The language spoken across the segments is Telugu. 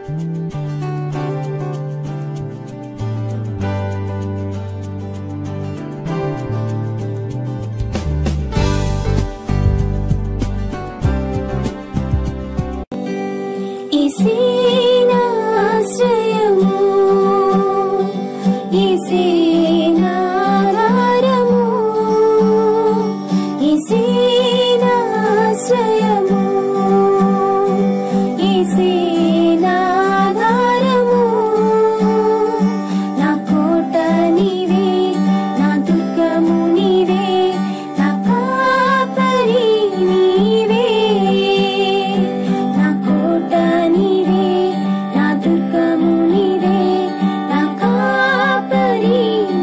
ఇసేనాశ్రయము ఇసేనాధారము ఇసేనాశ్రయము ఇసేనాధారము నా కోట నీవే నా దుర్గము నీవే నా కాపరి నీవే నా కోట నీవే నా దుర్గము నీవే నా కాపరి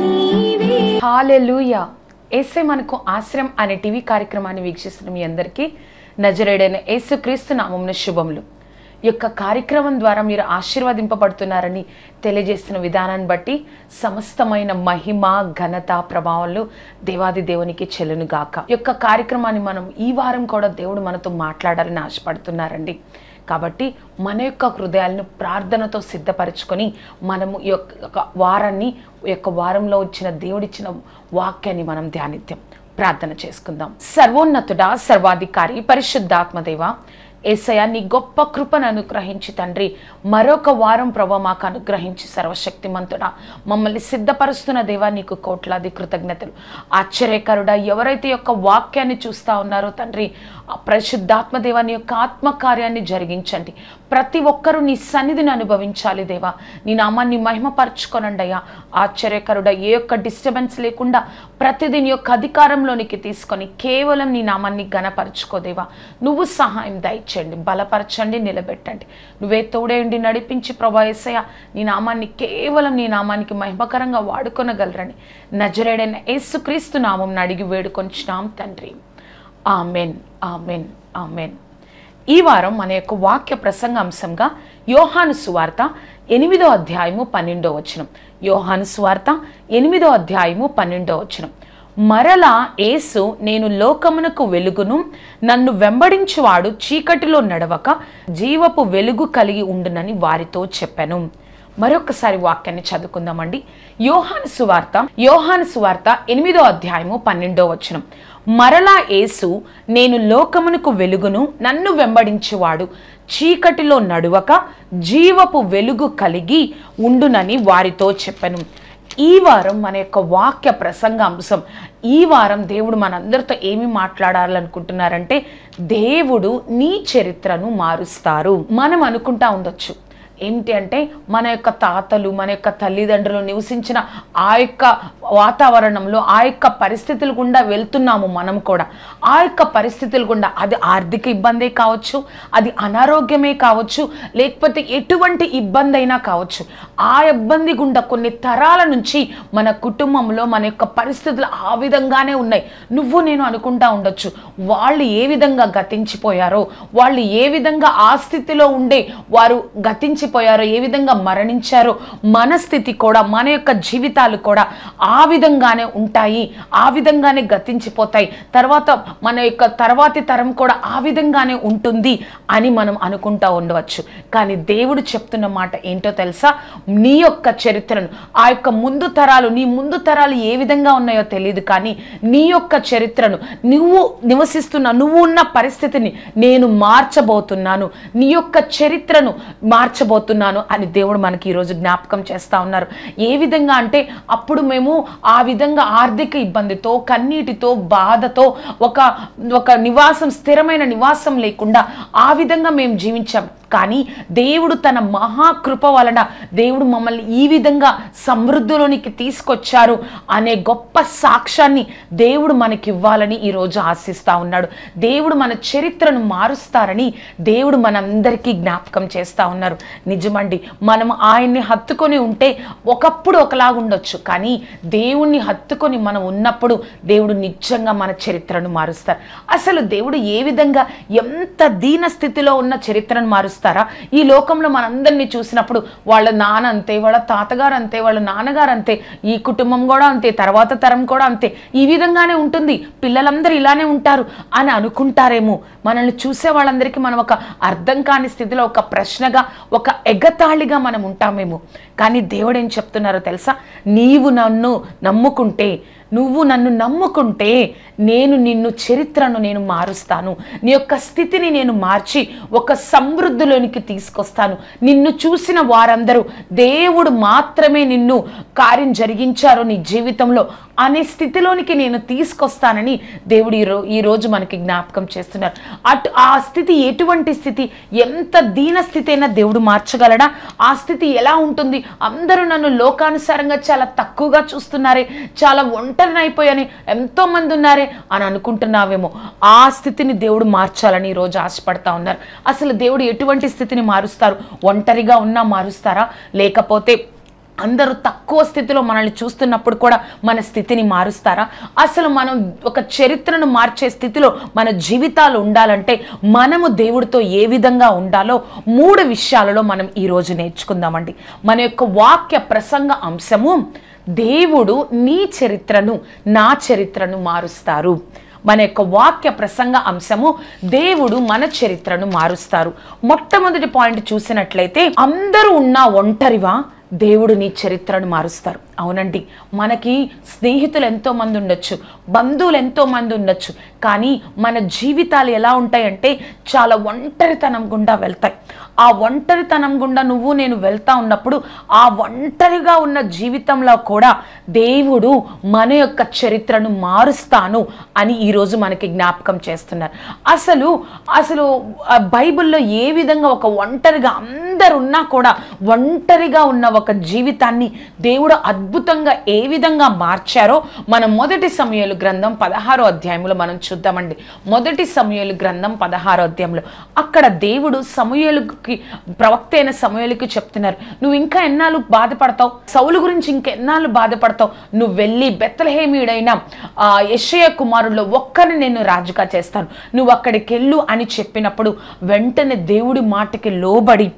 నీవే హాలెలూయా ఏసే మనకు ఆశ్రయం అనే టీవీ కార్యక్రమాన్ని వీక్షిస్తున్న మీ అందరికీ నజరేడైన యేసుక్రీస్తు నామమున శుభములు ఈ యొక్క కార్యక్రమం ద్వారా మీరు ఆశీర్వదింపబడుతున్నారని తెలియజేస్తున్న విధానాన్ని బట్టి సమస్తమైన మహిమ ఘనత ప్రభావాలు దేవాది దేవునికి చెల్లును గాక ఈ యొక్క కార్యక్రమాన్ని మనం ఈ వారం కూడా దేవుడు మనతో మాట్లాడాలని ఆశపడుతున్నారండి కాబట్టి మన యొక్క హృదయాలను ప్రార్థనతో సిద్ధపరచుకొని మనము ఈ యొక్క వారాన్ని ఈ యొక్క వారంలో వచ్చిన దేవుడిచ్చిన వాక్యాన్ని మనం ధ్యానిద్దాం ప్రార్థన చేసుకుందాం సర్వోన్నతుడా సర్వాధికారి పరిశుద్ధాత్మదేవ ఏసయ నీ గొప్ప కృపను అనుగ్రహించి తండ్రి మరొక వారం ప్రభ మాకు అనుగ్రహించి సర్వశక్తిమంతుడా మమ్మల్ని సిద్ధపరుస్తున్న దేవా నీకు కోట్లాది కృతజ్ఞతలు ఆశ్చర్యకరుడా ఎవరైతే ఈ యొక్క వాక్యాన్ని చూస్తా ఉన్నారో తండ్రి ఆ పరిశుద్ధాత్మ దేవా నీ యొక్క ఆత్మకార్యాన్ని జరిగించండి ప్రతి ఒక్కరూ నీ సన్నిధిని అనుభవించాలి దేవా నీ నామాన్ని మహిమపరచుకొనండి అయ్యా ఆశ్చర్యకరుడా ఏ యొక్క డిస్టర్బెన్స్ లేకుండా ప్రతిదీ నీ యొక్క అధికారంలోనికి తీసుకొని కేవలం నీ నామాన్ని గణపరచుకోదేవా నువ్వు సహాయం దయచేయండి బలపరచండి నిలబెట్టండి నువ్వే తోడేయండి నడిపించి ప్రభా యేసయ్య నీ నామాన్ని కేవలం నీ నామానికి మహిమకరంగా వాడుకొనగలరని నజరేడైన యేసుక్రీస్తు నామం అడిగి వేడుకొంచున్నాం తండ్రి ఆమెన్ ఆమెన్ ఆమెన్ ఈ వారం మన యొక్క వాక్య ప్రసంగ అంశంగా యోహాను సువార్త ఎనిమిదో అధ్యాయము పన్నెండో వచనం యోహాను సువార్త ఎనిమిదో అధ్యాయము పన్నెండో వచనం మరలా యేసు నేను లోకమునకు వెలుగును నన్ను వెంబడించువాడు చీకటిలో నడవక జీవపు వెలుగు కలిగి ఉండునని వారితో చెప్పాను మరొకసారి వాక్యాన్ని చదువుకుందామండి యోహాను సువార్త యోహాను సువార్త ఎనిమిదో అధ్యాయము పన్నెండో వచనం మరలా యేసు నేను లోకమునకు వెలుగును నన్ను వెంబడించువాడు చీకటిలో నడువక జీవపు వెలుగు కలిగి ఉండునని వారితో చెప్పాను ఈ వారం మన యొక్క వాక్య ప్రసంగ అంశం ఈ వారం దేవుడు మనందరితో ఏమి మాట్లాడాలనుకుంటున్నారంటే దేవుడు నీ చరిత్రను మారుస్తారు మనం అనుకుంటా ఉండొచ్చు ఏంటి అంటే మన యొక్క తాతలు మన యొక్క తల్లిదండ్రులు నివసించిన ఆ యొక్క వాతావరణంలో ఆ యొక్క పరిస్థితుల గుండా వెళ్తున్నాము మనం కూడా ఆ యొక్క పరిస్థితుల గుండా అది ఆర్థిక ఇబ్బందే కావచ్చు అది అనారోగ్యమే కావచ్చు లేకపోతే ఎటువంటి ఇబ్బంది అయినా కావచ్చు ఆ ఇబ్బంది గుండా కొన్ని తరాల నుంచి మన కుటుంబంలో మన యొక్క పరిస్థితులు ఆ విధంగానే ఉన్నాయి నువ్వు నేను అనుకుంటా ఉండొచ్చు వాళ్ళు ఏ విధంగా గతించిపోయారో వాళ్ళు ఏ విధంగా ఆ స్థితిలో ఉండే వారు గతించిపోయారో ఏ విధంగా మరణించారో మన స్థితి కూడా మన యొక్క జీవితాలు కూడా ఆ విధంగానే ఉంటాయి ఆ విధంగానే గతించిపోతాయి తర్వాత మన యొక్క తర్వాతి తరం కూడా ఆ విధంగానే ఉంటుంది అని మనం అనుకుంటా ఉండవచ్చు కానీ దేవుడు చెప్తున్న మాట ఏంటో తెలుసా నీ యొక్క చరిత్రను ఆ యొక్క ముందు తరాలు నీ ముందు తరాలు ఏ విధంగా ఉన్నాయో తెలియదు కానీ నీ యొక్క చరిత్రను నువ్వు నివసిస్తున్న నువ్వు ఉన్న పరిస్థితిని నేను మార్చబోతున్నాను నీ యొక్క చరిత్రను మార్చబోతున్నాను అని దేవుడు మనకి ఈరోజు జ్ఞాపకం చేస్తా ఉన్నారు ఏ విధంగా అంటే అప్పుడు మేము ఆ విధంగా ఆర్థిక ఇబ్బందితో కన్నీటితో బాధతో ఒక ఒక నివాసం స్థిరమైన నివాసం లేకుండా ఆ విధంగా మేము జీవించాం కానీ దేవుడు తన మహాకృప వలన దేవుడు మమ్మల్ని ఈ విధంగా సమృద్ధిలోనికి తీసుకొచ్చారు అనే గొప్ప సాక్ష్యాన్ని దేవుడు మనకి ఇవ్వాలని ఈరోజు ఆశిస్తా ఉన్నాడు దేవుడు మన చరిత్రను మారుస్తారని దేవుడు మనందరికీ జ్ఞాపకం చేస్తా ఉన్నారు నిజమండి మనం ఆయన్ని హత్తుకొని ఉంటే ఒకప్పుడు ఒకలాగా ఉండొచ్చు కానీ దేవుణ్ణి హత్తుకొని మనం ఉన్నప్పుడు దేవుడు నిజంగా మన చరిత్రను మారుస్తారు అసలు దేవుడు ఏ విధంగా ఎంత దీన స్థితిలో ఉన్న చరిత్రను మారుస్తారా ఈ లోకంలో మనందరినీ చూసినప్పుడు వాళ్ళ నాన్న అంతే వాళ్ళ తాతగారు అంతే వాళ్ళ నాన్నగారు అంతే ఈ కుటుంబం కూడా అంతే తర్వాత తరం కూడా అంతే ఈ విధంగానే ఉంటుంది పిల్లలందరూ ఇలానే ఉంటారు అని అనుకుంటారేమో మనల్ని చూసే వాళ్ళందరికీ మనం ఒక అర్థం కాని స్థితిలో ఒక ప్రశ్నగా ఒక ఎగతాళిగా మనం ఉంటామేమో కానీ దేవుడు ఏం చెప్తున్నారో తెలుసా నీవు నన్ను నమ్ముకుంటే నువ్వు నన్ను నమ్ముకుంటే నేను నిన్ను చరిత్రను నేను మారుస్తాను నీ యొక్క స్థితిని నేను మార్చి ఒక సమృద్ధిలోనికి తీసుకొస్తాను నిన్ను చూసిన వారందరూ దేవుడు మాత్రమే నిన్ను కార్యం జరిగించారు నీ జీవితంలో అనే స్థితిలోనికి నేను తీసుకొస్తానని దేవుడు ఈ రో ఈరోజు మనకి జ్ఞాపకం చేస్తున్నారు అటు ఆ స్థితి ఎటువంటి స్థితి ఎంత దీన స్థితి అయినా దేవుడు మార్చగలడా ఆ స్థితి ఎలా ఉంటుంది అందరూ నన్ను లోకానుసారంగా చాలా తక్కువగా చూస్తున్నారే చాలా ఒంటరిని అయిపోయాని ఎంతో మంది ఉన్నారే అని అనుకుంటున్నావేమో ఆ స్థితిని దేవుడు మార్చాలని ఈరోజు ఆశపడతా ఉన్నారు అసలు దేవుడు ఎటువంటి స్థితిని మారుస్తారు ఒంటరిగా ఉన్నా మారుస్తారా లేకపోతే అందరూ తక్కువ స్థితిలో మనల్ని చూస్తున్నప్పుడు కూడా మన స్థితిని మారుస్తారా అసలు మనం ఒక చరిత్రను మార్చే స్థితిలో మన జీవితాలు ఉండాలంటే మనము దేవుడితో ఏ విధంగా ఉండాలో మూడు విషయాలలో మనం ఈరోజు నేర్చుకుందామండి మన యొక్క వాక్య ప్రసంగ అంశము దేవుడు నీ చరిత్రను నా చరిత్రను మారుస్తారు మన యొక్క వాక్య ప్రసంగ అంశము దేవుడు మన చరిత్రను మారుస్తారు మొట్టమొదటి పాయింట్ చూసినట్లయితే అందరూ ఉన్న ఒంటరివా దేవుడు నీ చరిత్రను మారుస్తారు అవునండి మనకి స్నేహితులు ఎంతో మంది ఉండొచ్చు బంధువులు ఎంతో మంది ఉండొచ్చు కానీ మన జీవితాలు ఎలా ఉంటాయంటే చాలా ఒంటరితనం గుండా వెళ్తాయి ఆ ఒంటరితనం గుండా నువ్వు నేను వెళ్తా ఉన్నప్పుడు ఆ ఒంటరిగా ఉన్న జీవితంలో కూడా దేవుడు మన యొక్క చరిత్రను మారుస్తాను అని ఈరోజు మనకి జ్ఞాపకం చేస్తున్నారు అసలు అసలు ఆ బైబిల్లో ఏ విధంగా ఒక ఒంటరిగా అందరున్నా కూడా ఒంటరిగా ఉన్న ఒక జీవితాన్ని దేవుడు అద్భుతంగా ఏ విధంగా మార్చారో మనం మొదటి సమయాలు గ్రంథం పదహారో అధ్యాయంలో మనం చూద్దామండి మొదటి సమయాలు గ్రంథం పదహారో అధ్యాయంలో అక్కడ దేవుడు సమయాలకి ప్రవక్త అయిన సమయాలకి చెప్తున్నారు నువ్వు ఇంకా ఎన్నాళ్ళు బాధపడతావు సౌలు గురించి ఇంకెన్నాళ్ళు బాధపడతావు నువ్వు వెళ్ళి బెత్తలహేమీయుడైన ఆ యెషయ కుమారుల్లో ఒక్కరిని నేను రాజుగా చేస్తాను నువ్వు అక్కడికి వెళ్ళు అని చెప్పినప్పుడు వెంటనే దేవుడి మాటకి లోబడి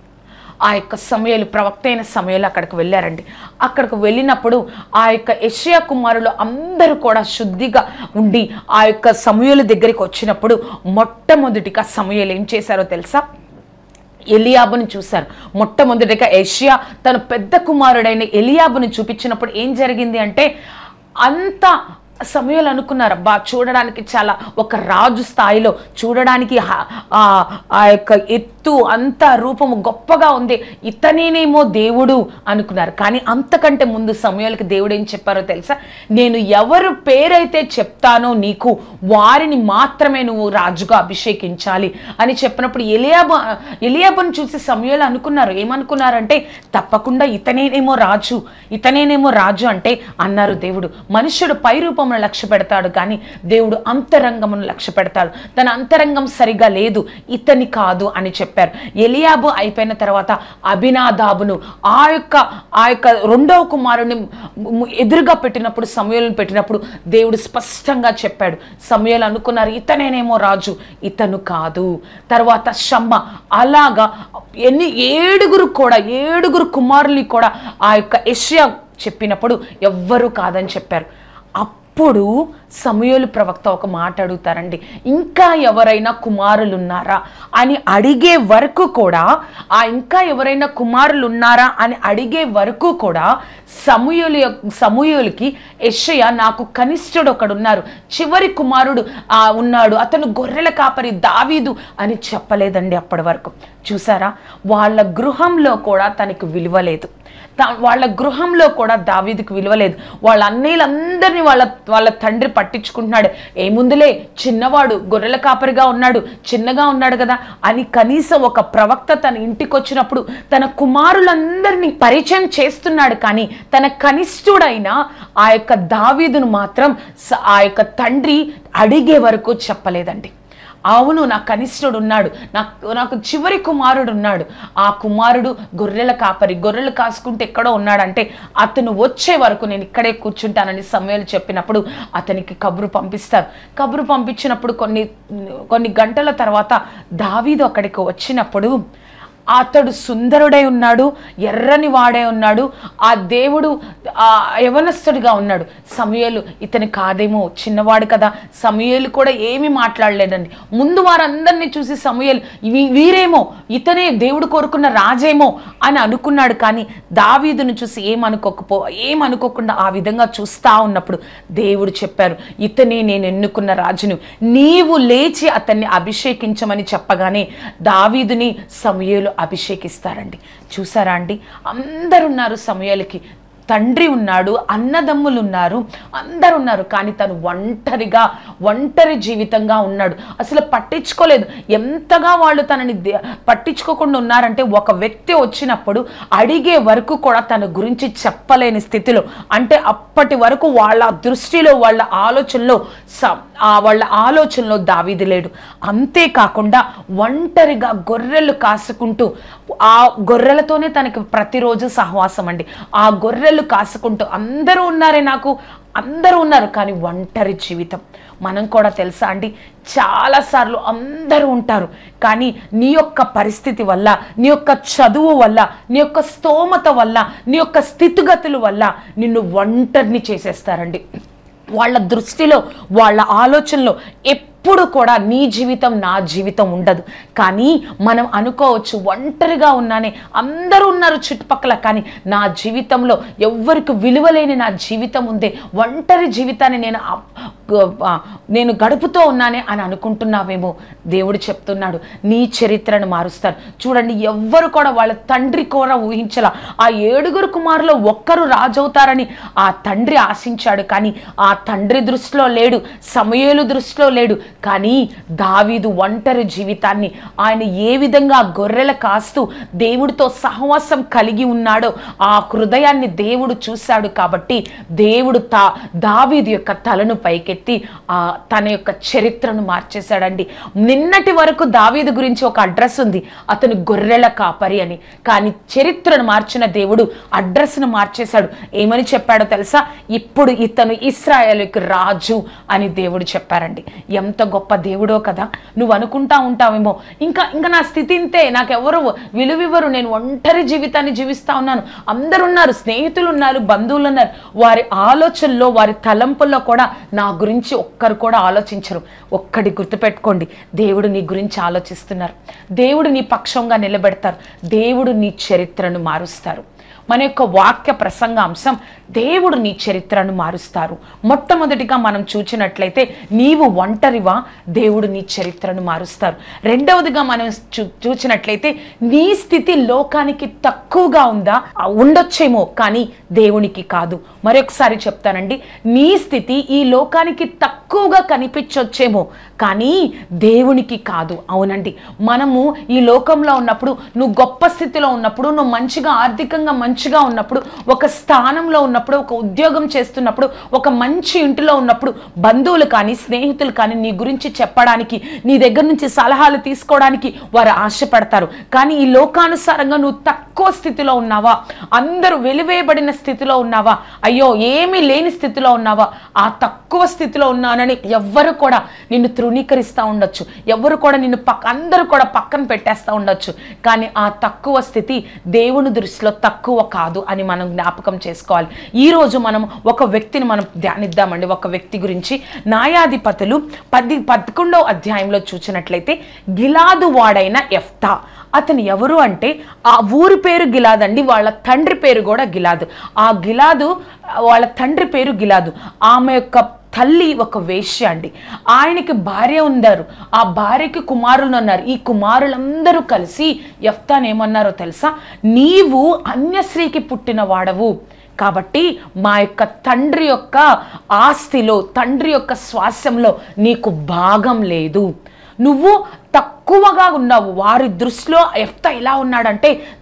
ఆ యొక్క సమయాలు ప్రవక్త అయిన సమయాలు అక్కడికి వెళ్ళారండి అక్కడికి వెళ్ళినప్పుడు ఆ యొక్క యెషయా కుమారులు అందరూ కూడా శుద్ధిగా ఉండి ఆ యొక్క సమయాల దగ్గరికి వచ్చినప్పుడు మొట్టమొదటిగా సమయాలు ఏం చేశారో తెలుసా ఎలియాబుని చూశారు మొట్టమొదటిగా ఏషియా తన పెద్ద కుమారుడైన ఎలియాబుని చూపించినప్పుడు ఏం జరిగింది అంటే అంత సమయాలు అనుకున్నారు అబ్బా చూడడానికి చాలా ఒక రాజు స్థాయిలో చూడడానికి హ- ఆ ఆ యొక్క ఎత్తు అంత రూపము గొప్పగా ఉంది ఇతనేనేమో దేవుడు అనుకున్నారు కానీ అంతకంటే ముందు సమయాలకి దేవుడు ఏం చెప్పారో తెలుసా నేను ఎవరు పేరైతే చెప్తానో నీకు వారిని మాత్రమే నువ్వు రాజుగా అభిషేకించాలి అని చెప్పినప్పుడు ఎలియాబు ఎలియాబుని చూసి సమయాలు అనుకున్నారు ఏమనుకున్నారంటే తప్పకుండా ఇతనేనేమో రాజు ఇతనేనేమో రాజు అంటే అన్నారు దేవుడు మనుష్యుడు పై రూపమును లక్ష్య పెడతాడు కానీ దేవుడు అంతరంగమును లక్ష్య పెడతాడు తన అంతరంగం సరిగా లేదు ఇతని కాదు అని చెప్పారు ఎలియాబు అయిపోయిన తర్వాత అభినాదాబును ఆ యొక్క ఆ యొక్క రెండవ కుమారుని ము- ఎదురుగా పెట్టినప్పుడు సమయాలను పెట్టినప్పుడు దేవుడు స్పష్టంగా చెప్పాడు సమయాలు అనుకున్నారు ఇతనేనేమో రాజు ఇతను కాదు తర్వాత షమ్మ అలాగా ఎన్ని ఏడుగురు కూడా ఏడుగురు కుమారుల్ని కూడా ఆ యొక్క యెషయా చెప్పినప్పుడు ఎవ్వరూ కాదని చెప్పారు అప్పుడు సమయోలు ప్రవక్త ఒక మాట అడుగుతారండి ఇంకా ఎవరైనా కుమారులు ఉన్నారా అని అడిగే వరకు కూడా ఆ ఇంకా ఎవరైనా కుమారులు ఉన్నారా అని అడిగే వరకు కూడా సమూహలు సమూహలకి యెషయా నాకు కనిష్ఠుడు ఒకడున్నారు చివరి కుమారుడు ఆ ఉన్నాడు అతను గొర్రెల కాపరి దావీదు అని చెప్పలేదండి అప్పటి వరకు చూసారా వాళ్ళ గృహంలో కూడా తనకు విలువ లేదు తా- వాళ్ళ గృహంలో కూడా దావీదుకు విలువలేదు వాళ్ళ అన్నయ్యలందరినీ వాళ్ళ వాళ్ళ తండ్రి పట్టించుకుంటున్నాడు ఏముందులే చిన్నవాడు గొర్రెల కాపరిగా ఉన్నాడు చిన్నగా ఉన్నాడు కదా అని కనీసం ఒక ప్రవక్త తన ఇంటికి వచ్చినప్పుడు తన కుమారులందరినీ పరిచయం చేస్తున్నాడు కానీ తన కనిష్ఠుడైన ఆ యొక్క దావీదును మాత్రం స- ఆ యొక్క తండ్రి అడిగే వరకు చెప్పలేదండి అవును నా కనిష్ఠుడు ఉన్నాడు నాకు నాకు చివరి కుమారుడు ఉన్నాడు ఆ కుమారుడు గొర్రెల కాపరి గొర్రెలు కాసుకుంటే ఎక్కడో ఉన్నాడంటే అతను వచ్చే వరకు నేను ఇక్కడే కూర్చుంటానని సమయాలు చెప్పినప్పుడు అతనికి కబురు పంపిస్తారు కబురు పంపించినప్పుడు కొన్ని కొన్ని గంటల తర్వాత దావీదు అక్కడికి వచ్చినప్పుడు అతడు సుందరుడై ఉన్నాడు ఎర్రని వాడే ఉన్నాడు ఆ దేవుడు ఆ యవనస్తుడిగా ఉన్నాడు సమయలు ఇతని కాదేమో చిన్నవాడు కదా సమయలు కూడా ఏమీ మాట్లాడలేదండి ముందు వారందరినీ చూసి సమయలు వీరేమో ఇతనే దేవుడు కోరుకున్న రాజేమో అని అనుకున్నాడు కానీ దావీదును చూసి ఏమనుకోకపో ఏమనుకోకుండా ఆ విధంగా చూస్తా ఉన్నప్పుడు దేవుడు చెప్పారు ఇతనే నేను ఎన్నుకున్న రాజును నీవు లేచి అతన్ని అభిషేకించమని చెప్పగానే దావీదుని సమయలు అభిషేకిస్తారండి చూసారా అండి అందరున్నారు సమయాలకి తండ్రి ఉన్నాడు అన్నదమ్ములు ఉన్నారు అందరు ఉన్నారు కానీ తను ఒంటరిగా ఒంటరి జీవితంగా ఉన్నాడు అసలు పట్టించుకోలేదు ఎంతగా వాళ్ళు తనని దే- పట్టించుకోకుండా ఉన్నారంటే ఒక వ్యక్తి వచ్చినప్పుడు అడిగే వరకు కూడా తన గురించి చెప్పలేని స్థితిలో అంటే అప్పటి వరకు వాళ్ళ దృష్టిలో వాళ్ళ ఆలోచనలో స- ఆ వాళ్ళ ఆలోచనలో దావీదు లేడు అంతేకాకుండా ఒంటరిగా గొర్రెలు కాసుకుంటూ ఆ గొర్రెలతోనే తనకి ప్రతిరోజు సహవాసం అండి ఆ గొర్రెలు కాసుకుంటూ అందరూ ఉన్నారే నాకు అందరూ ఉన్నారు కానీ ఒంటరి జీవితం మనం కూడా తెలుసా అండి చాలాసార్లు అందరూ ఉంటారు కానీ నీ యొక్క పరిస్థితి వల్ల నీ యొక్క చదువు వల్ల నీ యొక్క స్తోమత వల్ల నీ యొక్క స్థితిగతుల వల్ల నిన్ను ఒంటరిని చేసేస్తారండి వాళ్ళ దృష్టిలో వాళ్ళ ఆలోచనలో ఎప్పుడు కూడా నీ జీవితం నా జీవితం ఉండదు కానీ మనం అనుకోవచ్చు ఒంటరిగా ఉన్నానే అందరూ ఉన్నారు చుట్టుపక్కల కానీ నా జీవితంలో ఎవ్వరికి విలువలేని నా జీవితం ఉందే ఒంటరి జీవితాన్ని నేను ఆ- ఆ, నేను గడుపుతూ ఉన్నానే అని అనుకుంటున్నావేమో దేవుడు చెప్తున్నాడు నీ చరిత్రను మారుస్తాను చూడండి ఎవ్వరు కూడా వాళ్ళ తండ్రి కూడా ఊహించలా ఆ ఏడుగురు కుమారులో ఒక్కరు రాజవుతారని ఆ తండ్రి ఆశించాడు కానీ ఆ తండ్రి దృష్టిలో లేడు సమయలు దృష్టిలో లేడు కానీ దావీదు ఒంటరి జీవితాన్ని ఆయన ఏ విధంగా గొర్రెల కాస్తూ దేవుడితో సహవాసం కలిగి ఉన్నాడో ఆ హృదయాన్ని దేవుడు చూశాడు కాబట్టి దేవుడు తా దావీదు యొక్క తలను పైకెత్తి ఆ తన యొక్క చరిత్రను మార్చేశాడండి నిన్నటి వరకు దావీదు గురించి ఒక అడ్రస్ ఉంది అతను గొర్రెల కాపరి అని కానీ చరిత్రను మార్చిన దేవుడు అడ్రస్ను మార్చేశాడు ఏమని చెప్పాడో తెలుసా ఇప్పుడు ఇతను ఇస్రాయేలుకి రాజు అని దేవుడు చెప్పారండి ఎంత గొప్ప దేవుడో కదా నువ్వు అనుకుంటా ఉంటావేమో ఇంకా ఇంకా నా స్థితి ఇంతే నాకెవరు విలువివ్వరు నేను ఒంటరి జీవితాన్ని జీవిస్తా ఉన్నాను అందరు ఉన్నారు స్నేహితులు ఉన్నారు బంధువులు ఉన్నారు వారి ఆలోచనలో వారి తలంపుల్లో కూడా నా గురించి ఒక్కరు కూడా ఆలోచించరు ఒక్కడి గుర్తుపెట్టుకోండి దేవుడు నీ గురించి ఆలోచిస్తున్నారు దేవుడు నీ పక్షంగా నిలబెడతారు దేవుడు నీ చరిత్రను మారుస్తారు మన యొక్క వాక్య ప్రసంగాంశం దేవుడు నీ చరిత్రను మారుస్తారు మొట్టమొదటిగా మనం చూచినట్లయితే నీవు ఒంటరివా దేవుడు నీ చరిత్రను మారుస్తారు రెండవదిగా మనం చూ చూచినట్లయితే నీ స్థితి లోకానికి తక్కువగా ఉందా ఆ, ఉండొచ్చేమో కానీ దేవునికి కాదు మరొకసారి చెప్తానండి నీ స్థితి ఈ లోకానికి తక్కువగా కనిపించొచ్చేమో కానీ దేవునికి కాదు అవునండి మనము ఈ లోకంలో ఉన్నప్పుడు నువ్వు గొప్ప స్థితిలో ఉన్నప్పుడు నువ్వు మంచిగా ఆర్థికంగా మంచిగా ఉన్నప్పుడు ఒక స్థానంలో ఉన్నప్పుడు ఒక ఉద్యోగం చేస్తున్నప్పుడు ఒక మంచి ఇంటిలో ఉన్నప్పుడు బంధువులు కానీ స్నేహితులు కానీ నీ గురించి చెప్పడానికి నీ దగ్గర నుంచి సలహాలు తీసుకోవడానికి వారు ఆశపడతారు కానీ ఈ లోకానుసారంగా నువ్వు తక్కువ స్థితిలో ఉన్నావా అందరూ వెలివేయబడిన స్థితిలో ఉన్నావా అయ్యో ఏమీ లేని స్థితిలో ఉన్నావా ఆ తక్కువ స్థితిలో ఉన్నానని ఎవ్వరు కూడా నిన్ను తృణీకరిస్తూ ఉండొచ్చు ఎవ్వరు కూడా నిన్ను పక్క అందరూ కూడా పక్కన పెట్టేస్తూ ఉండొచ్చు కానీ ఆ తక్కువ స్థితి దేవుని దృష్టిలో తక్కువ కాదు అని మనం జ్ఞాపకం చేసుకోవాలి ఈ రోజు మనం ఒక వ్యక్తిని మనం ధ్యానిద్దామండి ఒక వ్యక్తి గురించి న్యాయాధిపతులు పది పదకొండవ అధ్యాయంలో చూసినట్లయితే గిలాదు వాడైన ఎఫ్తా అతను ఎవరు అంటే ఆ ఊరి పేరు గిలాద్ అండి వాళ్ళ తండ్రి పేరు కూడా గిలాదు ఆ గిలాదు వాళ్ళ తండ్రి పేరు గిలాదు ఆమె యొక్క తల్లి ఒక వేశ్య అండి ఆయనకి భార్య ఉన్నారు ఆ భార్యకి కుమారులు ఉన్నారు ఈ కుమారులందరూ కలిసి ఎఫ్తాన్ ఏమన్నారో తెలుసా నీవు అన్యశ్రీకి పుట్టిన వాడవు కాబట్టి మా యొక్క తండ్రి యొక్క ఆస్తిలో తండ్రి యొక్క స్వాస్యంలో నీకు భాగం లేదు నువ్వు తక్కువగా ఉన్నావు వారి దృష్టిలో ఎఫ్త ఎలా ఉన్నాడంటే తక్కువ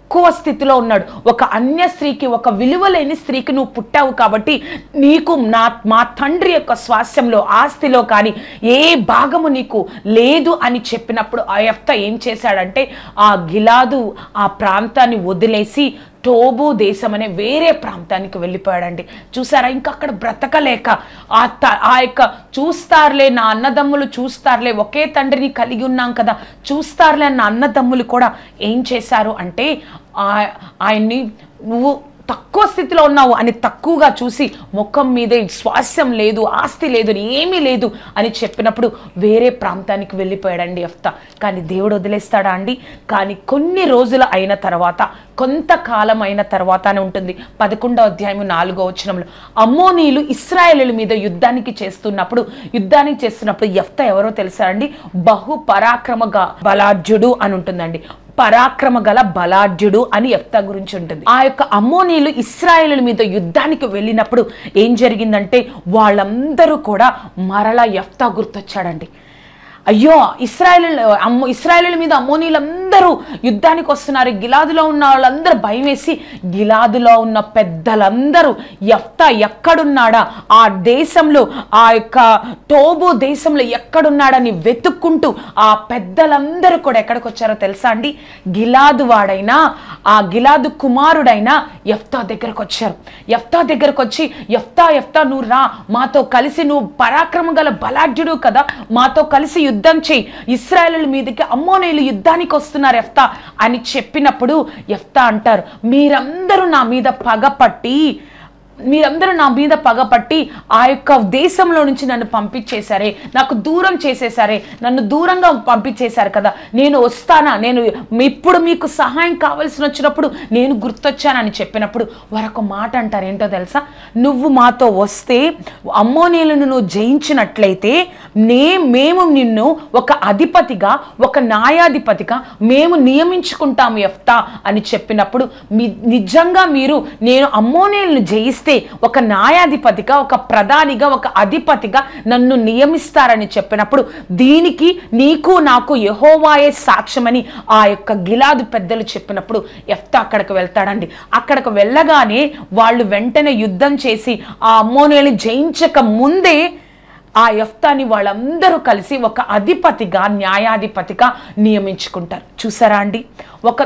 తక్కువ స్థితిలో ఉన్నాడు ఒక అన్య స్త్రీకి ఒక విలువ లేని స్త్రీకి నువ్వు పుట్టావు కాబట్టి నీకు నా మా తండ్రి యొక్క స్వాస్థ్యంలో ఆస్తిలో కానీ ఏ భాగము నీకు లేదు అని చెప్పినప్పుడు ఆ యెఫ్తా ఏం చేశాడంటే ఆ గిలాదు ఆ ప్రాంతాన్ని వదిలేసి టోబు దేశం అనే వేరే ప్రాంతానికి వెళ్ళిపోయాడండి చూసారా ఇంకా అక్కడ బ్రతకలేక ఆ త- ఆ యొక్క చూస్తారులే నా అన్నదమ్ములు చూస్తారులే ఒకే తండ్రిని కలిగి ఉన్నాం కదా చూస్తారులే అన్న అన్నదమ్ములు కూడా ఏం చేశారు అంటే ఆ- ఆయన్ని నువ్వు తక్కువ స్థితిలో ఉన్నావు అని తక్కువగా చూసి ముఖం మీదే స్వాస్యం లేదు ఆస్తి లేదు ఏమీ లేదు అని చెప్పినప్పుడు వేరే ప్రాంతానికి వెళ్ళిపోయాడండి యెఫ్తా కానీ దేవుడు వదిలేస్తాడా అండి కానీ కొన్ని రోజులు అయిన తర్వాత కొంతకాలం అయిన తర్వాత అని ఉంటుంది పదకొండో అధ్యాయం నాలుగో వచనంలో అమ్మోనీలు ఇస్రాయేలుల మీద యుద్ధానికి చేస్తున్నప్పుడు యుద్ధానికి చేస్తున్నప్పుడు యెఫ్తా ఎవరో తెలుసా అండి బహు పరాక్రమగా బలాఢ్యుడు అని ఉంటుందండి పరాక్రమ గల బలాఢ్యుడు అని ఎఫ్తా గురించి ఉంటుంది ఆ యొక్క అమ్మోనీలు ఇస్రాయేలుల మీద యుద్ధానికి వెళ్ళినప్పుడు ఏం జరిగిందంటే వాళ్ళందరూ కూడా మరలా ఎఫ్తా గుర్తొచ్చాడండి అయ్యో ఇస్రాయేల్ అమ్మో ఇస్రాయేల్ మీద అమ్మోనీలందరూ యుద్ధానికి వస్తున్నారు గిలాదులో ఉన్న వాళ్ళందరూ భయం వేసి గిలాదులో ఉన్న పెద్దలందరూ ఎఫ్తా ఎక్కడున్నాడా ఆ దేశంలో ఆ యొక్క టోబో దేశంలో ఎక్కడున్నాడని వెతుక్కుంటూ ఆ పెద్దలందరూ కూడా ఎక్కడికి వచ్చారో తెలుసా అండి గిలాదు వాడైనా ఆ గిలాదు కుమారుడైన ఎఫ్తా దగ్గరకు వచ్చారు ఎఫ్తా దగ్గరకు వచ్చి ఎఫ్తా ఎఫ్తా నువ్వు రా మాతో కలిసి నువ్వు పరాక్రమం గల బలాఢ్యుడు కదా మాతో కలిసి యుద్ధం చేయి ఇస్రాయేల్ మీదకి అమ్మోనేలు యుద్ధానికి వస్తున్నారు ఎఫ్తా అని చెప్పినప్పుడు ఎఫ్తా అంటారు మీరందరూ నా మీద పగపట్టి మీరందరూ నా మీద పగపట్టి ఆ యొక్క దేశంలో నుంచి నన్ను పంపించేశారే నాకు దూరం చేసేసారే నన్ను దూరంగా పంపించేశారు కదా నేను వస్తానా నేను ఇప్పుడు మీకు సహాయం కావాల్సి వచ్చినప్పుడు నేను గుర్తొచ్చానని చెప్పినప్పుడు వారు ఒక మాట అంటారు ఏంటో తెలుసా నువ్వు మాతో వస్తే అమ్మోనీలను నువ్వు జయించినట్లయితే నే మేము నిన్ను ఒక అధిపతిగా ఒక న్యాయాధిపతిగా మేము నియమించుకుంటాము ఎఫ్తా అని చెప్పినప్పుడు మీ నిజంగా మీరు నేను అమ్మోనేలను జయిస్తే ఒక న్యాయాధిపతిగా ఒక ప్రధానిగా ఒక అధిపతిగా నన్ను నియమిస్తారని చెప్పినప్పుడు దీనికి నీకు నాకు యహోవాయే సాక్ష్యమని ఆ యొక్క గిలాదు పెద్దలు చెప్పినప్పుడు ఎఫ్తా అక్కడికి వెళ్తాడండి అక్కడికి వెళ్ళగానే వాళ్ళు వెంటనే యుద్ధం చేసి ఆ అమ్మోనేని జయించక ముందే ఆ ఎఫ్తాని వాళ్ళందరూ కలిసి ఒక అధిపతిగా న్యాయాధిపతిగా నియమించుకుంటారు చూసారా అండి ఒక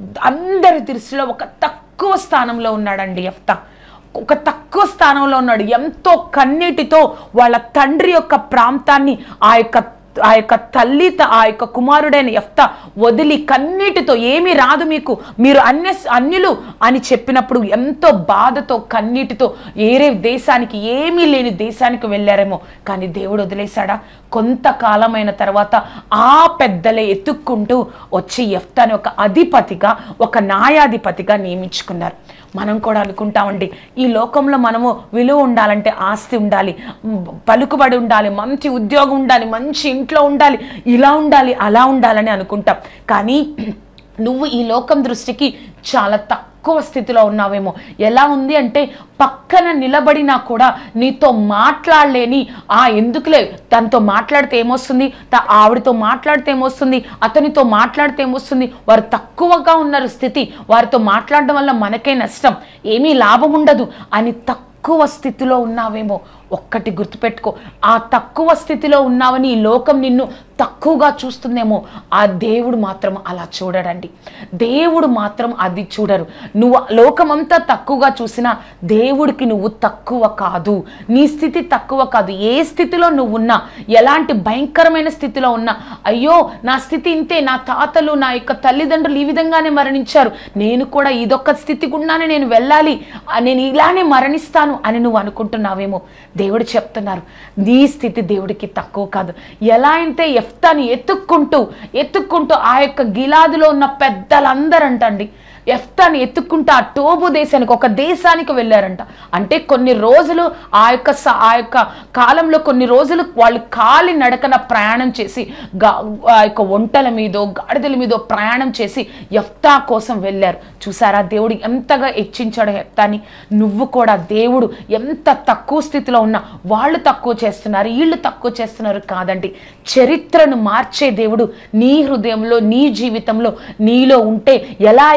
అందరి దృష్టిలో ఒక తక్కువ స్థానంలో ఉన్నాడండి ఎఫ్తా ఒక తక్కువ స్థానంలో ఉన్నాడు ఎంతో కన్నీటితో వాళ్ళ తండ్రి యొక్క ప్రాంతాన్ని ఆ యొక్క ఆ యొక్క తల్లి త- ఆ యొక్క కుమారుడైన ఎఫ్తా వదిలి కన్నీటితో ఏమీ రాదు మీకు మీరు అన్య అన్యులు అని చెప్పినప్పుడు ఎంతో బాధతో కన్నీటితో ఏరే దేశానికి ఏమీ లేని దేశానికి వెళ్ళారేమో కానీ దేవుడు వదిలేశాడా కొంతకాలమైన తర్వాత ఆ పెద్దలే ఎత్తుక్కుంటూ వచ్చి ఎఫ్తాని ఒక అధిపతిగా ఒక న్యాయాధిపతిగా నియమించుకున్నారు మనం కూడా అనుకుంటామండి ఈ లోకంలో మనము విలువ ఉండాలంటే ఆస్తి ఉండాలి మ్, పలుకుబడి ఉండాలి మంచి ఉద్యోగం ఉండాలి మంచి ఇంట్లో ఉండాలి ఇలా ఉండాలి అలా ఉండాలని అనుకుంటాం కానీ నువ్వు ఈ లోకం దృష్టికి చాలా తక్కువ స్థితిలో ఉన్నావేమో ఎలా ఉంది అంటే పక్కన నిలబడినా కూడా నీతో మాట్లాడలేని ఆ ఎందుకులే తనతో మాట్లాడితే ఏమొస్తుంది త- ఆవిడతో మాట్లాడితే ఏమొస్తుంది అతనితో మాట్లాడితే ఏమొస్తుంది వారు తక్కువగా ఉన్నారు స్థితి వారితో మాట్లాడడం వల్ల మనకే నష్టం ఏమీ లాభం ఉండదు అని తక్కువ స్థితిలో ఉన్నావేమో ఒక్కటి గుర్తుపెట్టుకో ఆ తక్కువ స్థితిలో ఉన్నావని ఈ లోకం నిన్ను తక్కువగా చూస్తుందేమో ఆ దేవుడు మాత్రం అలా చూడడండి దేవుడు మాత్రం అది చూడరు నువ్వు లోకమంతా తక్కువగా చూసినా దేవుడికి నువ్వు తక్కువ కాదు నీ స్థితి తక్కువ కాదు ఏ స్థితిలో నువ్వు ఉన్నా ఎలాంటి భయంకరమైన స్థితిలో ఉన్నా అయ్యో నా స్థితి ఇంతే నా తాతలు నా యొక్క తల్లిదండ్రులు ఈ విధంగానే మరణించారు నేను కూడా ఇదొక్క స్థితి గుండానే నేను వెళ్ళాలి ఆ, నేను ఇలానే మరణిస్తాను అని నువ్వు అనుకుంటున్నావేమో దేవుడు చెప్తున్నారు నీ స్థితి దేవుడికి తక్కువ కాదు ఎలా అయితే ఎఫ్తాని ఎత్తుక్కుంటూ ఎత్తుక్కుంటూ ఆ యొక్క గిలాదులో ఉన్న పెద్దలందరంటండి ఎఫ్తాని ఎత్తుక్కుంటూ ఆ టోబు దేశానికి ఒక దేశానికి వెళ్ళారంట అంటే కొన్ని రోజులు ఆ యొక్క స- ఆ యొక్క కాలంలో కొన్ని రోజులు వాళ్ళు కాలి నడకన ప్రయాణం చేసి గా- ఆ యొక్క ఒంటల మీదో గాడిదల మీదో ప్రయాణం చేసి ఎఫ్తా కోసం వెళ్ళారు చూసారా దేవుడు ఎంతగా హెచ్చించాడు ఎఫ్తాని నువ్వు కూడా దేవుడు ఎంత తక్కువ స్థితిలో ఉన్నా వాళ్ళు తక్కువ చేస్తున్నారు వీళ్ళు తక్కువ చేస్తున్నారు కాదండి చరిత్రను మార్చే దేవుడు నీ హృదయంలో నీ జీవితంలో నీలో ఉంటే ఎలా అయితే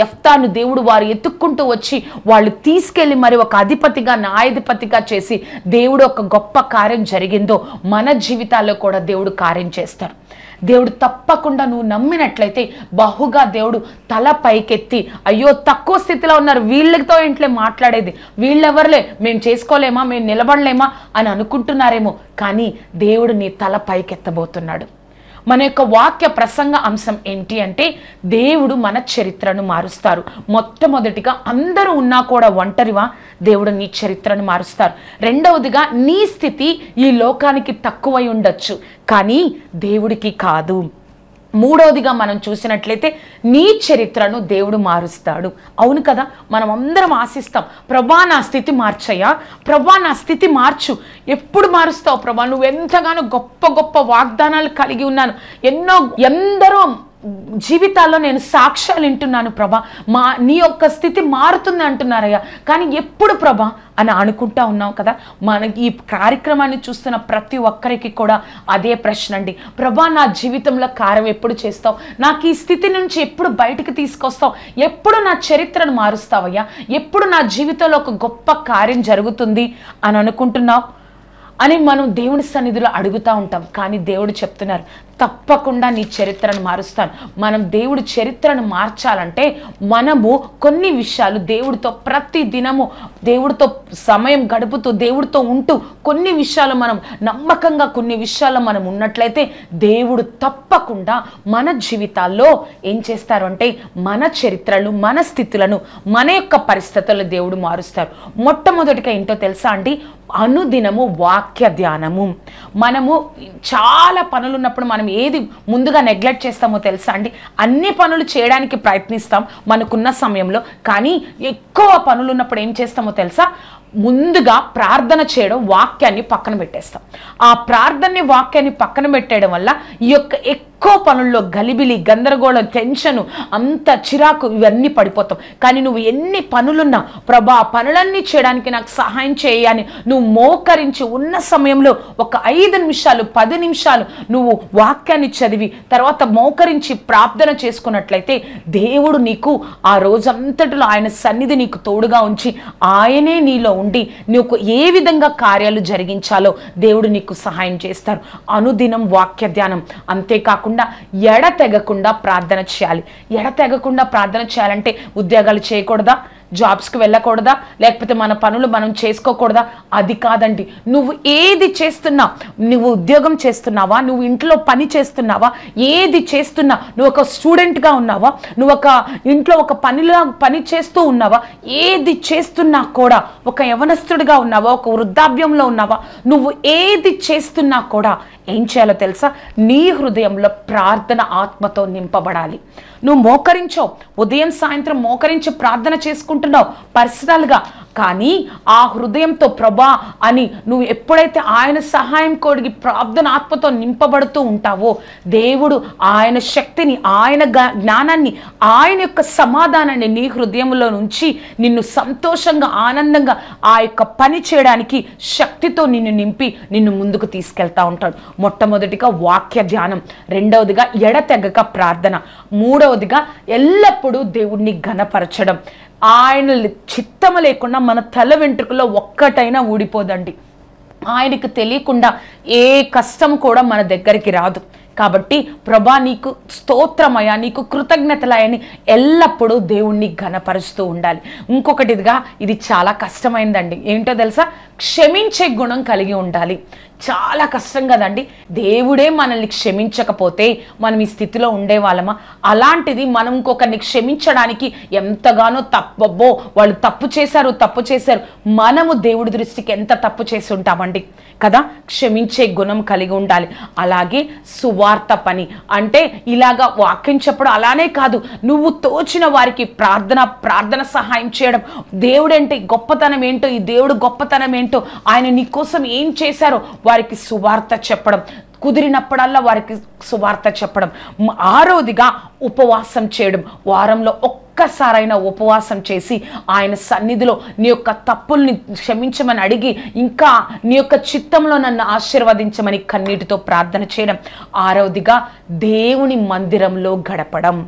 యఫ్తాను దేవుడు వారు ఎత్తుక్కుంటూ వచ్చి వాళ్ళు తీసుకెళ్లి మరి ఒక అధిపతిగా న్యాయాధిపతిగా చేసి దేవుడు ఒక గొప్ప కార్యం జరిగిందో మన జీవితాల్లో కూడా దేవుడు కార్యం చేస్తారు దేవుడు తప్పకుండా నువ్వు నమ్మినట్లయితే బహుగా దేవుడు తల పైకెత్తి అయ్యో తక్కువ స్థితిలో ఉన్నారు వీళ్ళతో ఇంట్లో మాట్లాడేది వీళ్ళెవరులే మేము చేసుకోలేమా మేము నిలబడలేమా అని అనుకుంటున్నారేమో కానీ దేవుడు నీ తల పైకెత్తబోతున్నాడు మన యొక్క వాక్య ప్రసంగ అంశం ఏంటి అంటే దేవుడు మన చరిత్రను మారుస్తారు మొట్టమొదటిగా అందరూ ఉన్నా కూడా ఒంటరివా దేవుడు నీ చరిత్రను మారుస్తారు రెండవదిగా నీ స్థితి ఈ లోకానికి తక్కువై ఉండొచ్చు కానీ దేవుడికి కాదు మూడవదిగా మనం చూసినట్లయితే నీ చరిత్రను దేవుడు మారుస్తాడు అవును కదా మనం అందరం ఆశిస్తాం ప్రభా నా స్థితి మార్చయ్యా ప్రభా నా స్థితి మార్చు ఎప్పుడు మారుస్తావు ప్రభా నువ్వు ఎంతగానో గొప్ప గొప్ప వాగ్దానాలు కలిగి ఉన్నాను ఎన్నో ఎందరో జీవితాల్లో నేను సాక్ష్యాలు వింటున్నాను ప్రభా మా నీ యొక్క స్థితి మారుతుంది అంటున్నారయ్యా కానీ ఎప్పుడు ప్రభా అని అనుకుంటా ఉన్నాం కదా మనకి ఈ కార్యక్రమాన్ని చూస్తున్న ప్రతి ఒక్కరికి కూడా అదే ప్రశ్న అండి ప్రభా నా జీవితంలో కార్యం ఎప్పుడు చేస్తావు నాకు ఈ స్థితి నుంచి ఎప్పుడు బయటికి తీసుకొస్తావు ఎప్పుడు నా చరిత్రను మారుస్తావయ్యా ఎప్పుడు నా జీవితంలో ఒక గొప్ప కార్యం జరుగుతుంది అని అనుకుంటున్నావు అని మనం దేవుని సన్నిధిలో అడుగుతూ ఉంటాం కానీ దేవుడు చెప్తున్నారు తప్పకుండా నీ చరిత్రను మారుస్తాను మనం దేవుడి చరిత్రను మార్చాలంటే మనము కొన్ని విషయాలు దేవుడితో ప్రతి దినము దేవుడితో సమయం గడుపుతూ దేవుడితో ఉంటూ కొన్ని విషయాలు మనం నమ్మకంగా కొన్ని విషయాల్లో మనం ఉన్నట్లయితే దేవుడు తప్పకుండా మన జీవితాల్లో ఏం చేస్తారు అంటే మన చరిత్రలు మన స్థితులను మన యొక్క పరిస్థితులను దేవుడు మారుస్తారు మొట్టమొదటిగా ఏంటో తెలుసా అండి అనుదినము వాక్య ధ్యానము మనము చాలా పనులు ఉన్నప్పుడు మనం ఏది ముందుగా నెగ్లెక్ట్ చేస్తామో తెలుసా అండి అన్ని పనులు చేయడానికి ప్రయత్నిస్తాం మనకున్న సమయంలో కానీ ఎక్కువ పనులు ఉన్నప్పుడు ఏం చేస్తామో తెలుసా ముందుగా ప్రార్థన చేయడం వాక్యాన్ని పక్కన పెట్టేస్తాం ఆ ప్రార్థనని వాక్యాన్ని పక్కన పెట్టేయడం వల్ల ఈ యొక్క ఎక్కువ పనుల్లో గలిబిలి గందరగోళం టెన్షన్ అంత చిరాకు ఇవన్నీ పడిపోతాం కానీ నువ్వు ఎన్ని పనులున్నా ప్రభా ఆ పనులన్నీ చేయడానికి నాకు సహాయం చేయని నువ్వు మోకరించి ఉన్న సమయంలో ఒక ఐదు నిమిషాలు పది నిమిషాలు నువ్వు వాక్యాన్ని చదివి తర్వాత మోకరించి ప్రార్థన చేసుకున్నట్లయితే దేవుడు నీకు ఆ రోజంతటిలో ఆయన సన్నిధి నీకు తోడుగా ఉంచి ఆయనే నీలో ఉండి నీకు ఏ విధంగా కార్యాలు జరిగించాలో దేవుడు నీకు సహాయం చేస్తారు అనుదినం వాక్య ధ్యానం అంతేకాకుండా ఎడతెగకుండా ప్రార్థన చేయాలి ఎడతెగకుండా ప్రార్థన చేయాలంటే ఉద్యోగాలు చేయకూడదా జాబ్స్కి వెళ్ళకూడదా లేకపోతే మన పనులు మనం చేసుకోకూడదా అది కాదండి నువ్వు ఏది చేస్తున్నా నువ్వు ఉద్యోగం చేస్తున్నావా నువ్వు ఇంట్లో పని చేస్తున్నావా ఏది చేస్తున్నా నువ్వు ఒక స్టూడెంట్గా ఉన్నావా నువ్వు ఒక ఇంట్లో ఒక పనిలో పని చేస్తూ ఉన్నావా ఏది చేస్తున్నా కూడా ఒక యవనస్తుడిగా ఉన్నావా ఒక వృద్ధాప్యంలో ఉన్నావా నువ్వు ఏది చేస్తున్నా కూడా ఏం చేయాలో తెలుసా నీ హృదయంలో ప్రార్థన ఆత్మతో నింపబడాలి నువ్వు మోకరించావు ఉదయం సాయంత్రం మోకరించి ప్రార్థన చేసుకుంటున్నావు పర్సనల్గా కానీ ఆ హృదయంతో ప్రభా అని నువ్వు ఎప్పుడైతే ఆయన సహాయం కోడికి ప్రార్థన ఆత్మతో నింపబడుతూ ఉంటావో దేవుడు ఆయన శక్తిని ఆయన గ- జ్ఞానాన్ని ఆయన యొక్క సమాధానాన్ని నీ హృదయంలో నుంచి నిన్ను సంతోషంగా ఆనందంగా ఆ యొక్క పని చేయడానికి శక్తితో నిన్ను నింపి నిన్ను ముందుకు తీసుకెళ్తా ఉంటాడు మొట్టమొదటిగా వాక్య ధ్యానం రెండవదిగా ఎడతెగక ప్రార్థన మూడవదిగా ఎల్లప్పుడూ దేవుణ్ణి ఘనపరచడం ఆయన చిత్తము లేకుండా మన తల వెంట్రుకలో ఒక్కటైనా ఊడిపోదండి ఆయనకు తెలియకుండా ఏ కష్టం కూడా మన దగ్గరికి రాదు కాబట్టి ప్రభా నీకు స్తోత్రమయ నీకు కృతజ్ఞతలయని ఎల్లప్పుడూ దేవుణ్ణి ఘనపరుస్తూ ఉండాలి ఇంకొకటిదిగా ఇది చాలా కష్టమైందండి ఏంటో తెలుసా క్షమించే గుణం కలిగి ఉండాలి చాలా కష్టం కదండి దేవుడే మనల్ని క్షమించకపోతే మనం ఈ స్థితిలో ఉండేవాళ్ళమా అలాంటిది మనం ఇంకొకరిని క్షమించడానికి ఎంతగానో తప్పబ్బో వాళ్ళు తప్పు చేశారు తప్పు చేశారు మనము దేవుడి దృష్టికి ఎంత తప్పు చేసి ఉంటామండి కదా క్షమించే గుణం కలిగి ఉండాలి అలాగే సువార్త పని అంటే ఇలాగా వాక్యం చెప్పడం అలానే కాదు నువ్వు తోచిన వారికి ప్రార్థన ప్రార్థన సహాయం చేయడం దేవుడంటే గొప్పతనం ఏంటో ఈ దేవుడు గొప్పతనం ఏంటో ఆయన నీ కోసం ఏం చేశారో వారికి సువార్త చెప్పడం కుదిరినప్పుడల్లా వారికి సువార్త చెప్పడం మ- ఆరోదిగా ఉపవాసం చేయడం వారంలో ఒక్కసారైనా ఉపవాసం చేసి ఆయన సన్నిధిలో నీ యొక్క తప్పుల్ని క్షమించమని అడిగి ఇంకా నీ యొక్క చిత్తంలో నన్ను ఆశీర్వదించమని కన్నీటితో ప్రార్థన చేయడం ఆరోదిగా దేవుని మందిరంలో గడపడం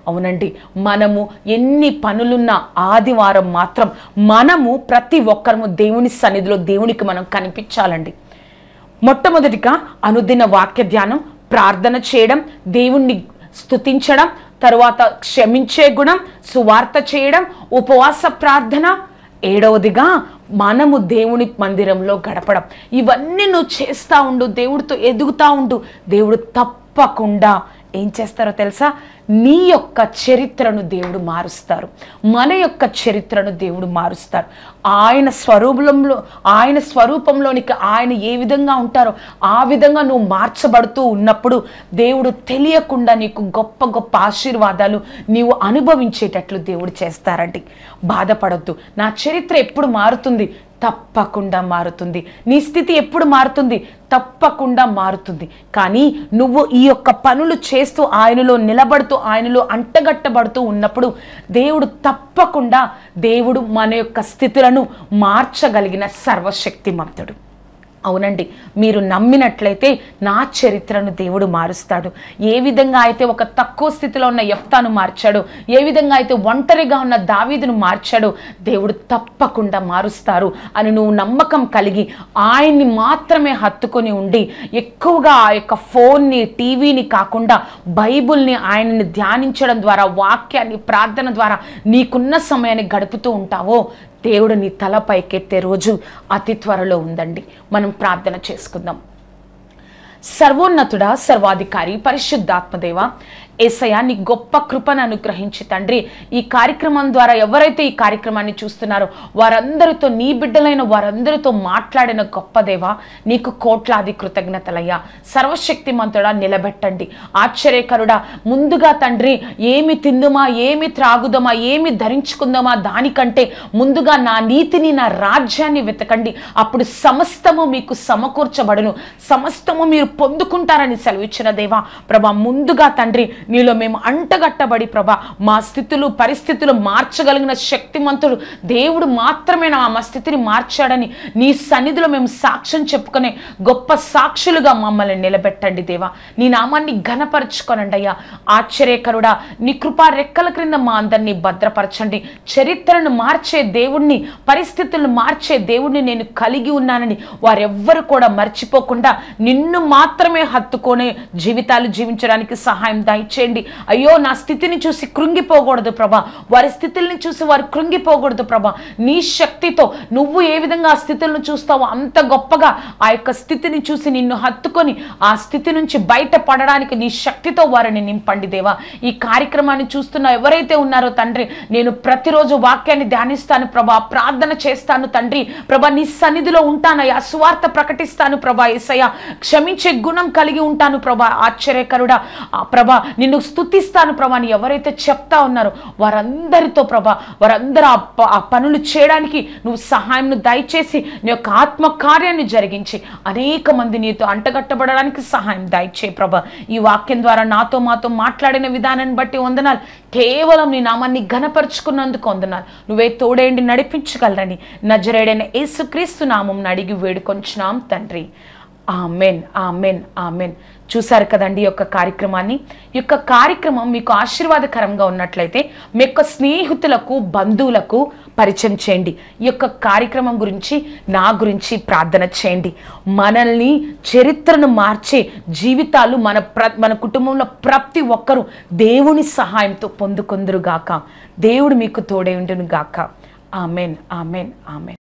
అవునండి మనము ఎన్ని పనులున్న ఆదివారం మాత్రం మనము ప్రతి ఒక్కరము దేవుని సన్నిధిలో దేవునికి మనం కనిపించాలండి మొట్టమొదటిగా అనుదిన వాక్య ధ్యానం ప్రార్థన చేయడం దేవుణ్ణి స్తుతించడం తరువాత క్షమించే గుణం సువార్త చేయడం ఉపవాస ప్రార్థన ఏడవదిగా మనము దేవుని మందిరంలో గడపడం ఇవన్నీ నువ్వు చేస్తూ ఉండు దేవుడితో ఎదుగుతా ఉండు దేవుడు తప్పకుండా ఏం చేస్తారో తెలుసా నీ యొక్క చరిత్రను దేవుడు మారుస్తారు మన యొక్క చరిత్రను దేవుడు మారుస్తారు ఆయన స్వరూపంలో ఆయన స్వరూపంలోనికి ఆయన ఏ విధంగా ఉంటారో ఆ విధంగా నువ్వు మార్చబడుతూ ఉన్నప్పుడు దేవుడు తెలియకుండా నీకు గొప్ప గొప్ప ఆశీర్వాదాలు నీవు అనుభవించేటట్లు దేవుడు చేస్తారండి బాధపడొద్దు నా చరిత్ర ఎప్పుడు మారుతుంది తప్పకుండా మారుతుంది నీ స్థితి ఎప్పుడు మారుతుంది తప్పకుండా మారుతుంది కానీ నువ్వు ఈ యొక్క పనులు చేస్తూ ఆయనలో నిలబడుతూ ఆయనలో అంటగట్టబడుతూ ఉన్నప్పుడు దేవుడు తప్పకుండా దేవుడు మన యొక్క స్థితులను మార్చగలిగిన సర్వశక్తిమంతుడు అవునండి మీరు నమ్మినట్లయితే నా చరిత్రను దేవుడు మారుస్తాడు ఏ విధంగా అయితే ఒక తక్కువ స్థితిలో ఉన్న యఫ్తాను మార్చాడు ఏ విధంగా అయితే ఒంటరిగా ఉన్న దావీదును మార్చాడు దేవుడు తప్పకుండా మారుస్తారు అని నువ్వు నమ్మకం కలిగి ఆయన్ని మాత్రమే హత్తుకొని ఉండి ఎక్కువగా ఆ యొక్క ఫోన్ని టీవీని కాకుండా బైబుల్ని ఆయనని ధ్యానించడం ద్వారా వాక్యాన్ని ప్రార్థన ద్వారా నీకున్న సమయాన్ని గడుపుతూ ఉంటావో దేవుడు నీ తల పైకెత్తే రోజు అతి త్వరలో ఉందండి మనం ప్రార్థన చేసుకుందాం సర్వోన్నతుడా సర్వాధికారి పరిశుద్ధాత్మదేవ ఏసయ్య నీ గొప్ప కృపను అనుగ్రహించి తండ్రి ఈ కార్యక్రమం ద్వారా ఎవరైతే ఈ కార్యక్రమాన్ని చూస్తున్నారో వారందరితో నీ బిడ్డలైన వారందరితో మాట్లాడిన గొప్ప దేవ నీకు కోట్లాది కృతజ్ఞతలయ్యా సర్వశక్తిమంతుడా నిలబెట్టండి ఆశ్చర్యకరుడా ముందుగా తండ్రి ఏమి తిందుమా ఏమి త్రాగుదమా ఏమి ధరించుకుందామా దానికంటే ముందుగా నా నీతిని నా రాజ్యాన్ని వెతకండి అప్పుడు సమస్తము మీకు సమకూర్చబడును సమస్తము మీరు పొందుకుంటారని సెలవిచ్చిన దేవా ప్రభా ముందుగా తండ్రి నీలో మేము అంటగట్టబడి ప్రభా మా స్థితులు పరిస్థితులు మార్చగలిగిన శక్తిమంతుడు దేవుడు మాత్రమే నా మా స్థితిని మార్చాడని నీ సన్నిధిలో మేము సాక్ష్యం చెప్పుకునే గొప్ప సాక్షులుగా మమ్మల్ని నిలబెట్టండి దేవా నీ నామాన్ని ఘనపరచుకోనండి అయ్యా ఆశ్చర్యకరుడా నీ కృపా రెక్కల క్రింద మా అందరినీ భద్రపరచండి చరిత్రను మార్చే దేవుణ్ణి పరిస్థితులను మార్చే దేవుణ్ణి నేను కలిగి ఉన్నానని వారెవ్వరు కూడా మర్చిపోకుండా నిన్ను మాత్రమే హత్తుకొని జీవితాలు జీవించడానికి సహాయం దయచేయండి అయ్యో నా స్థితిని చూసి కృంగిపోకూడదు ప్రభా వారి స్థితుల్ని చూసి వారు కృంగిపోకూడదు ప్రభా నీ శక్తితో నువ్వు ఏ విధంగా ఆ స్థితులను చూస్తావో అంత గొప్పగా ఆ యొక్క స్థితిని చూసి నిన్ను హత్తుకొని ఆ స్థితి నుంచి బయట పడడానికి నీ శక్తితో వారిని నింపండి దేవా ఈ కార్యక్రమాన్ని చూస్తున్న ఎవరైతే ఉన్నారో తండ్రి నేను ప్రతిరోజు వాక్యాన్ని ధ్యానిస్తాను ప్రభా ప్రార్థన చేస్తాను తండ్రి ప్రభా నీ సన్నిధిలో ఉంటానయ్యా సువార్త ప్రకటిస్తాను ప్రభా ఏసయ్య క్షమించే గుణం కలిగి ఉంటాను ప్రభా ఆశ్చర్యకరుడా ఆ ప్రభా నిన్ను స్తుతిస్తాను ప్రభా అని ఎవరైతే చెప్తా ఉన్నారో వారందరితో ప్రభా వారందరూ ఆ ప- ఆ పనులు చేయడానికి నువ్వు సహాయం దయచేసి నీ యొక్క ఆత్మ కార్యాన్ని జరిగించి అనేక మంది నీతో అంటగట్టబడడానికి సహాయం దయచే ప్రభా ఈ వాక్యం ద్వారా నాతో మాతో మాట్లాడిన విధానాన్ని బట్టి వందనాలు కేవలం నీ నామాన్ని ఘనపరుచుకున్నందుకు వందనాలు నువ్వే తోడేండి నడిపించగలరని నజరేడైన యేసుక్రీస్తు నామం అడిగి వేడుకొంచున్నాం తండ్రి ఆమెన్ ఆమెన్ ఆమెన్ చూశారు కదండి ఈ యొక్క కార్యక్రమాన్ని ఈ యొక్క కార్యక్రమం మీకు ఆశీర్వాదకరంగా ఉన్నట్లయితే మీ యొక్క స్నేహితులకు బంధువులకు పరిచయం చేయండి ఈ యొక్క కార్యక్రమం గురించి నా గురించి ప్రార్థన చేయండి మనల్ని చరిత్రను మార్చే జీవితాలు మన ప్ర మన కుటుంబంలో ప్రతి ఒక్కరూ దేవుని సహాయంతో పొందుకొందురుగాక దేవుడు మీకు తోడే ఉండును గాక ఆమెన్ ఆమెన్ ఆమెన్